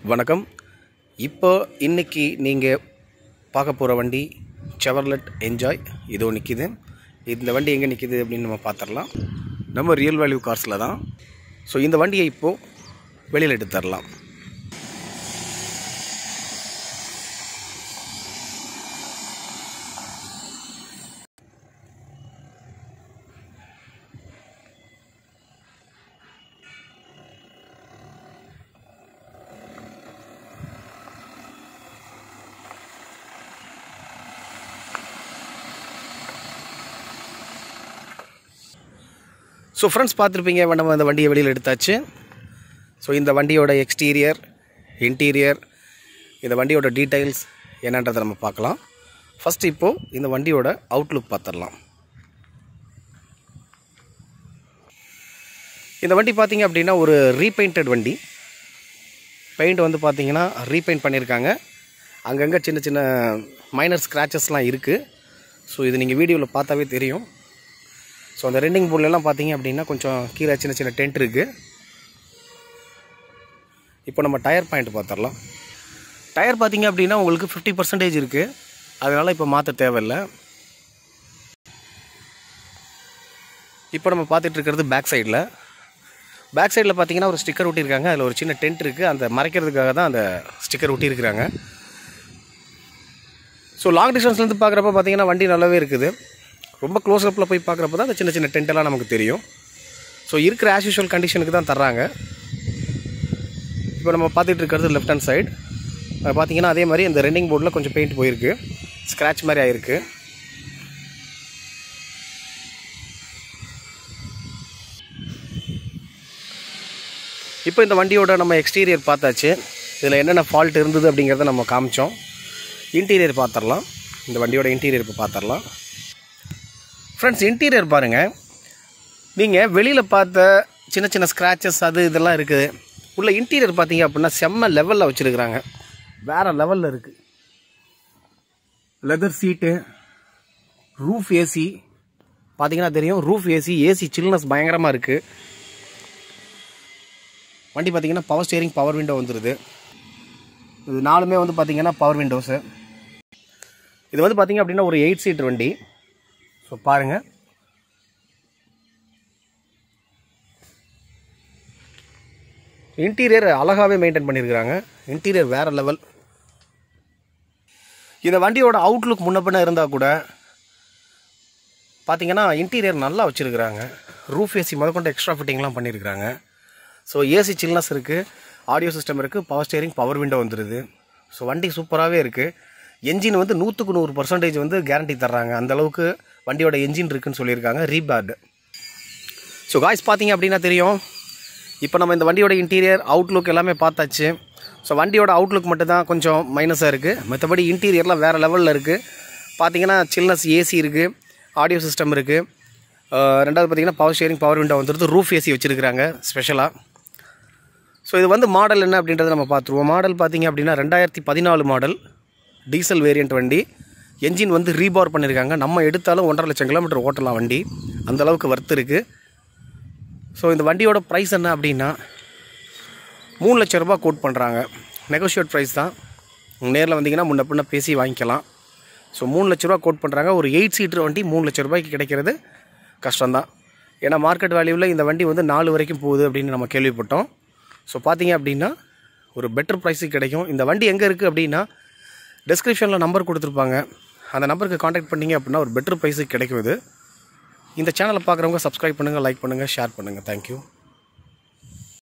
வணக்கம் இப்போ இன்னைக்கு நீங்கள் பார்க்க போகிற வண்டி செவர்லெட் என்ஜாய் இதோ நிற்கிது இந்த வண்டி எங்கே நிற்கிது அப்படின்னு நம்ம பார்த்துடலாம் நம்ம ரியல் வேல்யூ கார்ஸில் தான் ஸோ இந்த வண்டியை இப்போது வெளியில் எடுத்து தரலாம் ஸோ ஃப்ரெண்ட்ஸ் பார்த்துருப்பீங்க நம்ம இந்த வண்டியை வெளியில் எடுத்தாச்சு ஸோ இந்த வண்டியோட எக்ஸ்டீரியர் இன்டீரியர் இந்த வண்டியோட டீட்டெயில்ஸ் என்னன்றதை நம்ம பார்க்கலாம் ஃபஸ்ட் இப்போது இந்த வண்டியோட அவுட்லுக் பார்த்துடலாம் இந்த வண்டி பார்த்தீங்க அப்படின்னா ஒரு ரீபெயிண்டட் வண்டி பெயிண்ட் வந்து பார்த்தீங்கன்னா ரீபெயிண்ட் பண்ணியிருக்காங்க அங்கங்கே சின்ன சின்ன மைனர் ஸ்க்ராச்சஸ்லாம் இருக்குது ஸோ இது நீங்கள் வீடியோவில் பார்த்தாவே தெரியும் ஸோ அந்த ரெண்டிங் போர்ட்லலாம் பார்த்தீங்க அப்படின்னா கொஞ்சம் கீழே சின்ன சின்ன டென்ட் இருக்குது இப்போ நம்ம டயர் பாயிண்ட் பார்த்துடலாம் டயர் பார்த்தீங்க அப்படின்னா உங்களுக்கு ஃபிஃப்டி பர்சன்டேஜ் இருக்குது அதனால் இப்போ மாற்ற தேவையில்லை இப்போ நம்ம பார்த்துட்டு இருக்கிறது பேக் சைடில் பேக் சைடில் பார்த்தீங்கன்னா ஒரு ஸ்டிக்கர் ஒட்டியிருக்காங்க அதில் ஒரு சின்ன டென்ட் இருக்குது அந்த மறைக்கிறதுக்காக தான் அந்த ஸ்டிக்கர் ஒட்டியிருக்கிறாங்க ஸோ லாங் டிஸ்டன்ஸ்லேருந்து பார்க்குறப்ப பார்த்தீங்கன்னா வண்டி நல்லாவே இருக்குது ரொம்ப க்ளோஸ் அப்பில் போய் பார்க்குறப்ப தான் அந்த சின்ன சின்ன டென்ட்டெல்லாம் நமக்கு தெரியும் ஸோ இருக்கிற ஆஸ் யூஷுவல் கண்டிஷனுக்கு தான் தர்றாங்க இப்போ நம்ம பார்த்துட்டு இருக்கிறது லெஃப்ட் ஹேண்ட் சைடு பார்த்தீங்கன்னா அதே மாதிரி இந்த ரெண்டிங் போர்டில் கொஞ்சம் பெயிண்ட் போயிருக்கு ஸ்க்ராட்ச் மாதிரி ஆயிருக்கு இப்போ இந்த வண்டியோட நம்ம எக்ஸ்டீரியர் பார்த்தாச்சு இதில் என்னென்ன ஃபால்ட் இருந்தது அப்படிங்கிறத நம்ம காமிச்சோம் இன்டீரியர் பார்த்துடலாம் இந்த வண்டியோட இன்டீரியர் இப்போ பார்த்துடலாம் ஃப்ரெண்ட்ஸ் இன்டீரியர் பாருங்கள் நீங்கள் வெளியில் பார்த்த சின்ன சின்ன ஸ்க்ராச்சஸ் அது இதெல்லாம் இருக்குது உள்ள இன்டீரியர் பார்த்தீங்க அப்படின்னா செம்ம லெவலில் வச்சுருக்குறாங்க வேறு லெவலில் இருக்குது லெதர் சீட்டு ரூஃப் ஏசி பார்த்தீங்கன்னா தெரியும் ரூஃப் ஏசி ஏசி சில்னஸ் பயங்கரமாக இருக்குது வண்டி பார்த்தீங்கன்னா பவர் ஸ்டியரிங் பவர் விண்டோ வந்துடுது இது நாலுமே வந்து பார்த்தீங்கன்னா பவர் விண்டோஸு இது வந்து பார்த்தீங்க அப்படின்னா ஒரு எயிட் சீட்டர் வண்டி ஸோ பாருங்கள் இன்டீரியர் அழகாகவே மெயின்டைன் பண்ணியிருக்கிறாங்க இன்டீரியர் வேறு லெவல் இந்த வண்டியோட அவுட்லுக் முன்ன பின்ன இருந்தால் கூட பார்த்தீங்கன்னா இன்டீரியர் நல்லா வச்சுருக்குறாங்க ரூஃப் ஏசி முதற்கொண்டு எக்ஸ்ட்ரா ஃபிட்டிங்லாம் பண்ணியிருக்கிறாங்க ஸோ ஏசி சில்னஸ் இருக்குது ஆடியோ சிஸ்டம் இருக்குது பவர் ஸ்டேரிங் பவர் விண்டோ வந்துடுது ஸோ வண்டி சூப்பராகவே இருக்குது என்ஜின் வந்து நூற்றுக்கு நூறு பர்சன்டேஜ் வந்து கேரண்டி தர்றாங்க அந்த அளவுக்கு வண்டியோட என்ஜின் இருக்குன்னு சொல்லியிருக்காங்க ரீபேர்டு ஸோ காய்ஸ் பார்த்தீங்க அப்படின்னா தெரியும் இப்போ நம்ம இந்த வண்டியோட இன்டீரியர் அவுட்லுக் எல்லாமே பார்த்தாச்சு ஸோ வண்டியோட அவுட்லுக் மட்டும் தான் கொஞ்சம் மைனஸாக இருக்குது மற்றபடி இன்டீரியர்லாம் வேறு லெவலில் இருக்குது பார்த்தீங்கன்னா சில்னஸ் ஏசி இருக்குது ஆடியோ சிஸ்டம் இருக்குது ரெண்டாவது பார்த்தீங்கன்னா பவர் ஷேரிங் பவர் விண்டோ வந்துடுது ரூஃப் ஏசி வச்சுருக்குறாங்க ஸ்பெஷலாக ஸோ இது வந்து மாடல் என்ன அப்படின்றத நம்ம பார்த்துருவோம் மாடல் பார்த்தீங்க அப்படின்னா ரெண்டாயிரத்தி பதினாலு மாடல் டீசல் வேரியண்ட் வண்டி என்ஜின் வந்து ரீபார் பண்ணியிருக்காங்க நம்ம எடுத்தாலும் ஒன்றரை லட்சம் கிலோமீட்டர் ஓட்டலாம் வண்டி அந்தளவுக்கு ஒர்த் இருக்குது ஸோ இந்த வண்டியோட ப்ரைஸ் என்ன அப்படின்னா மூணு லட்ச ரூபா கோட் பண்ணுறாங்க நெகோஷியேட் ப்ரைஸ் தான் நேரில் வந்தீங்கன்னா முன்ன பின்ன பேசி வாங்கிக்கலாம் ஸோ மூணு லட்ச ரூபா கோட் பண்ணுறாங்க ஒரு எயிட் சீட்டர் வண்டி மூணு லட்ச ரூபாய்க்கு கிடைக்கிறது கஷ்டம்தான் ஏன்னா மார்க்கெட் வேல்யூவில் இந்த வண்டி வந்து நாலு வரைக்கும் போகுது அப்படின்னு நம்ம கேள்விப்பட்டோம் ஸோ பார்த்தீங்க அப்படின்னா ஒரு பெட்டர் ப்ரைஸுக்கு கிடைக்கும் இந்த வண்டி எங்கே இருக்குது அப்படின்னா டெஸ்கிரிப்ஷனில் நம்பர் கொடுத்துருப்பாங்க அந்த நம்பருக்கு காண்டாக்ட் பண்ணிங்க அப்படின்னா ஒரு பெட்டர் ப்ரைஸுக்கு கிடைக்கும் இது இந்த சேனலை பார்க்குறவங்க சப்ஸ்கிரைப் பண்ணுங்கள் லைக் பண்ணுங்கள் ஷேர் பண்ணுங்கள் தேங்க்யூ